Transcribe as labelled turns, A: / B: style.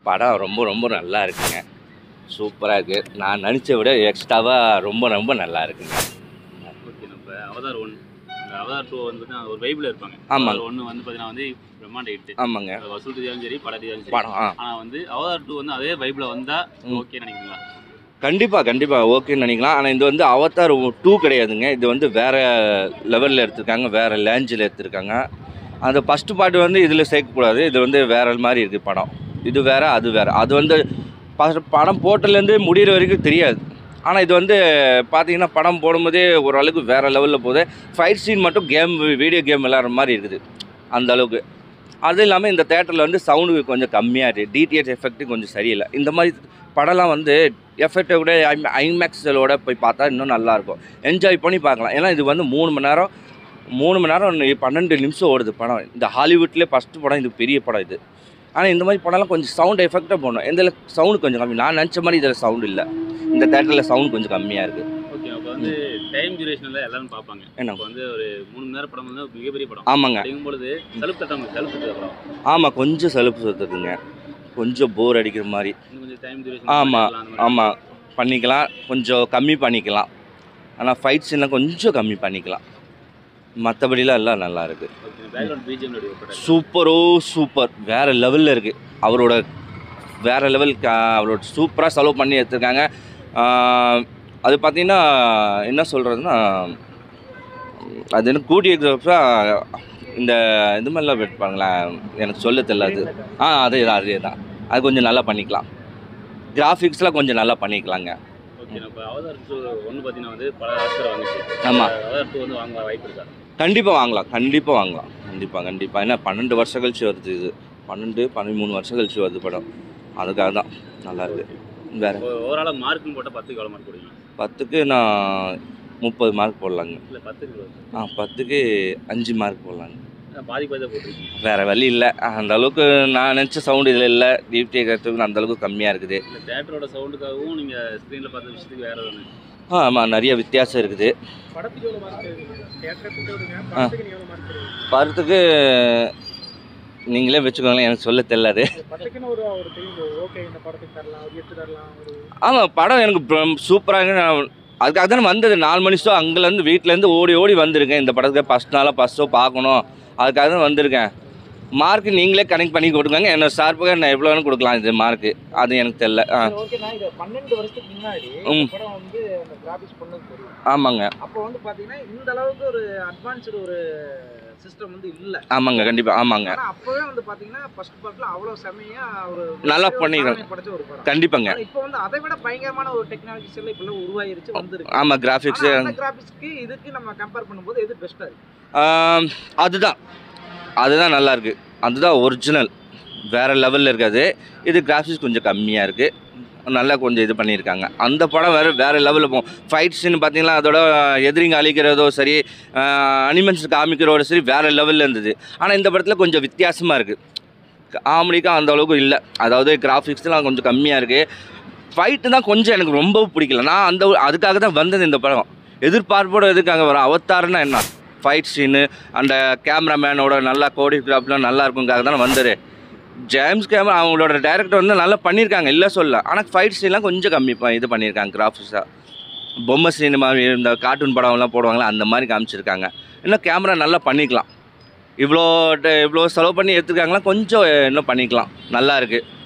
A: படம் ரொம்ப ரொம்ப நல்லா இருக்குங்க சூப்பராக இருக்குது நான் நினச்ச விட எக்ஸ்ட்ராவாக ரொம்ப ரொம்ப நல்லா இருக்குங்க
B: ஓகே நம்ம அவதார் ஒன் இந்த அவதார் டூ வந்து பார்த்தீங்கன்னா ஒரு வைபிள் இருப்பாங்க
A: ஆமாங்க.
B: ஒன்று வந்து பார்த்தீங்கன்னா வந்து பிரம்மாண்ட ஹிட்
A: ஆமாங்க
B: வசூல் ரீதியாலும் சரி பட ரீதியாலும் சரி
A: படம் ஆ
B: ஆனால் வந்து அவதார் டூ வந்து அதே வைபிள் வந்தால்
A: ம்.
B: ஓகே நினைக்கிறீங்களா
A: கண்டிப்பாக கண்டிப்பாக ஓகேன்னு நினைக்கலாம் ஆனால் இது வந்து அவதார் டூ கிடையாதுங்க இது வந்து வேறு லெவலில் எடுத்திருக்காங்க வேறு லேஞ்சில் எடுத்திருக்காங்க அந்த ஃபஸ்ட்டு பாட்டு வந்து இதில் சேர்க்கக்கூடாது இது வந்து வேறு மாதிரி இருக்குது படம் இது வேறு அது வேறு அது வந்து ப- படம் போட்டதுலேருந்து முடிகிற வரைக்கும் தெரியாது ஆனால் இது வந்து பார்த்தீங்கன்னா படம் போடும்போதே ஓரளவுக்கு வேறு லெவலில் போகுது ஃபைட் சீன் மட்டும் கேம் வீடியோ கேம் விளாட்ற மாதிரி இருக்குது அந்த அளவுக்கு அது இல்லாமல் இந்த தேட்டரில் வந்து சவுண்டு கொஞ்சம் கம்மியாக இருக்குது டிடிஎச் எஃபெக்ட்டு கொஞ்சம் சரியில்லை இந்த மாதிரி படம்லாம் வந்து எஃபெக்டை விட ஐமேக்ஸலோட போய் பார்த்தா இன்னும் நல்லாயிருக்கும் என்ஜாய் பண்ணி பார்க்கலாம் ஏன்னா இது வந்து மூணு மணி நேரம் மூணு மணி நேரம் இன்னும் பன்னெண்டு நிமிஷம் ஓடுது படம் இந்த ஹாலிவுட்லேயே ஃபஸ்ட்டு படம் இது பெரிய படம் இது ஆனால் இந்த மாதிரி படம்லாம் கொஞ்சம் சவுண்ட் எஃபெக்டாக போடணும் இதில் சவுண்டு கொஞ்சம் கம்மி நான் நினச்ச மாதிரி இதில் சவுண்ட் இல்லை இந்த தேட்டரில் சவுண்ட் கொஞ்சம் கம்மியாக இருக்குது
B: ஓகே அப்போ வந்து டைம் டியூரேஷனில் எல்லாரும் பார்ப்பாங்க
A: என்ன
B: இப்போ வந்து ஒரு மூணு மணி நேரம் படம் வந்து மிகப்பெரிய படம்
A: ஆமாங்க
B: அப்படிங்கும் பொழுது சலுப்பு தட்டாம சலுப்பு தட்டுற படம்
A: ஆமாம் கொஞ்சம் சலுப்பு சுற்றுதுங்க கொஞ்சம் போர் அடிக்கிற மாதிரி
B: இன்னும் கொஞ்சம் டைம் டியூரேஷன்
A: ஆமா, ஆமாம் பண்ணிக்கலாம் கொஞ்சம் கம்மி பண்ணிக்கலாம் ஆனால் ஃபைட் சீன்லாம் கொஞ்சம் கம்மி பண்ணிக்கலாம் மற்றபடிலாம் எல்லாம் நல்லா இருக்கு
B: ஓகே பேக்ரவுண்ட் பிஜிஎம் படம்
A: சூப்பரோ சூப்பர் வேறு லெவலில் இருக்குது அவரோட வேறு லெவல் அவரோட சூப்பராக செலவு பண்ணி எடுத்திருக்காங்க ஆஹ், அது பார்த்தீங்கன்னா என்ன சொல்கிறதுனா அது என்ன கூடியோகிராஃபாக இந்த இது மாதிரிலாம் வைப்பாங்களா எனக்கு சொல்ல தெரியல அது ஆ அதே தான் அதே தான் அது கொஞ்சம் நல்லா பண்ணிக்கலாம் கிராஃபிக்ஸ்லாம் கொஞ்சம் நல்லா பண்ணிக்கலாங்க
B: ஓகே நம்ம அவதார் டூ ஒன்று பார்த்தீங்கன்னா வந்து பல ஆஸ்கர் வாங்குச்சு
A: ஆமா.
B: அவதார் டூ வந்து வாங்க வாய்ப்பு இருக்கா
A: கண்டிப்பாக வாங்கலாம் கண்டிப்பாக வாங்கலாம் கண்டிப்பாக கண்டிப்பாக ஏன்னா பன்னெண்டு வருஷம் கழிச்சு வருது இது பன்னெண்டு பதிமூணு வருஷம் கழிச்சு வருது படம் அதுக்காக தான் நல்லா இருக்கு வேறு
B: ஓவராலாக மார்க்குன்னு போட்டால் பத்துக்கு எவ்வளோ மார்க் கொடுங்க
A: பத்துக்கு நான் முப்பது மார்க் போடலாங்க
B: இல்லை பத்துக்கு
A: ஆ பத்துக்கு அஞ்சு மார்க் போடலாங்க
B: பாதி பாதி தான் போட்டிருக்கீங்க
A: வேறு வழி இல்லை அந்த அளவுக்கு நான் நினச்ச சவுண்டு இதில் இல்லை டியூட்டி கற்றுக்கு அந்த அளவுக்கு கம்மியாக இருக்குது
B: இல்லை தேட்டரோட சவுண்டுக்காகவும் நீங்கள் ஸ்க்ரீனில் பார்த்த விஷயத்துக்கு வேறு ஒன்று
A: ஆ ஆமாம் நிறைய வித்தியாசம் இருக்குது
C: படத்துக்கு எவ்வளோ மார்க் தேட்டருக்கு விடுங்க
A: ஆ.
C: படத்துக்கு நீ எவ்வளோ மார்க் தருவீங்க
A: படத்துக்கு நீங்களே வச்சுக்கோங்களேன் எனக்கு சொல்ல தெரியலாது
C: படத்துக்குன்னு ஒரு ஒரு தெரியும் ஓகே இந்த படத்துக்கு தரலாம் ஒரு எட்டு தரலாம் ஒரு
A: ஆமாம் படம் எனக்கு சூப்பராக நான் அதுக்காக தானே வந்தது நாலு மணி ஷோ அங்கேருந்து வீட்டிலேருந்து ஓடி ஓடி வந்திருக்கேன் இந்த படத்துக்கு ஃபஸ்ட் நாளாக ஃபஸ்ட் ஷோ பார்க்கணும் அதுக்காக தான் வந்திருக்கேன் மார்க் நீங்களே கனெக்ட் பண்ணி கொடுங்க என்னோட சார்பாக நான் எவ்வளோ வேணும் கொடுக்கலாம் இது மார்க்கு அது எனக்கு தெரில ஆ
C: ஓகே நான் இது பன்னெண்டு வருஷத்துக்கு முன்னாடி
A: ம்.
C: இந்த படம் வந்து அந்த கிராபிக்ஸ் பண்ணது தெரியும்
A: ஆமாங்க
C: அப்போ வந்து பாத்தீங்கன்னா இந்த அளவுக்கு ஒரு அட்வான்ஸ்டு ஒரு சிஸ்டம் வந்து இல்ல
A: ஆமாங்க கண்டிப்பாக ஆமாங்க
C: ஆனா அப்பவே வந்து பாத்தீங்கன்னா ஃபர்ஸ்ட் பார்ட்ல அவ்வளவு செமையா ஒரு
A: நல்லா
C: ஒரு
A: பண்ணிருக்காங்க.
C: சாதனை படைச்ச ஒரு படம்
A: கண்டிப்பாங்க
C: ஆனா இப்போ வந்து அதை விட பயங்கரமான ஒரு டெக்னாலஜிஸ் எல்லாம் இப்ப உருவாயிருச்சு வந்திருக்கு
A: ஆமாம் கிராஃபிக்ஸு
C: ஆனா அந்த கிராபிக்ஸ்க்கு இதுக்கு நம்ம கம்பேர் பண்ணும்போது எது பெஸ்டா இருக்கு
A: அதுதான் அதுதான் நல்லா இருக்கு அதுதான் ஒரிஜினல் வேறு லெவலில் இருக்காது இது கிராஃபிக்ஸ் கொஞ்சம் கம்மியாக இருக்குது நல்லா கொஞ்சம் இது பண்ணியிருக்காங்க அந்த படம் வேறு வேறு லெவலில் போகும் ஃபைட் சீன் பார்த்தீங்கன்னா அதோட எதிரிங்க அழிக்கிறதோ சரி அனிமல்ஸ் காமிக்கிறதோட சரி வேறு லெவலில் இருந்தது ஆனால் இந்த படத்தில் கொஞ்சம் வித்தியாசமாக இருக்குது காமெடிக்கும் அந்த அளவுக்கு இல்லை அதாவது கிராஃபிக்ஸ்லாம் கொஞ்சம் கம்மியாக இருக்குது ஃபைட்டு தான் கொஞ்சம் எனக்கு ரொம்ப பிடிக்கல நான் அந்த அதுக்காக தான் வந்தது இந்த படம் எதிர்பார்ப்போட எதுக்காக வரும் அவத்தாருன்னா என்ன ஃபைட் சீனு அந்த கேமராமேனோட நல்லா கோடியோகிராஃப்லாம் நல்லா இருக்குங்காக தானே வந்தார் ஜேம்ஸ் கேமரா அவங்களோட டைரக்டர் வந்து நல்லா பண்ணியிருக்காங்க இல்லை சொல்ல ஆனால் ஃபைட் சீன்லாம் கொஞ்சம் கம்மி ப- இது பண்ணியிருக்காங்க கிராஃபிக்ஸாக பொம்மை சீன் மாதிரி இந்த கார்ட்டூன் படம்லாம் போடுவாங்களா அந்த மாதிரி காமிச்சிருக்காங்க இன்னும் கேமரா நல்லா பண்ணிக்கலாம் இவ்வளோ ட- இவ்வளோ செலவு பண்ணி எடுத்துருக்காங்களா கொஞ்சம் இன்னும் பண்ணிக்கலாம் நல்லா இருக்குது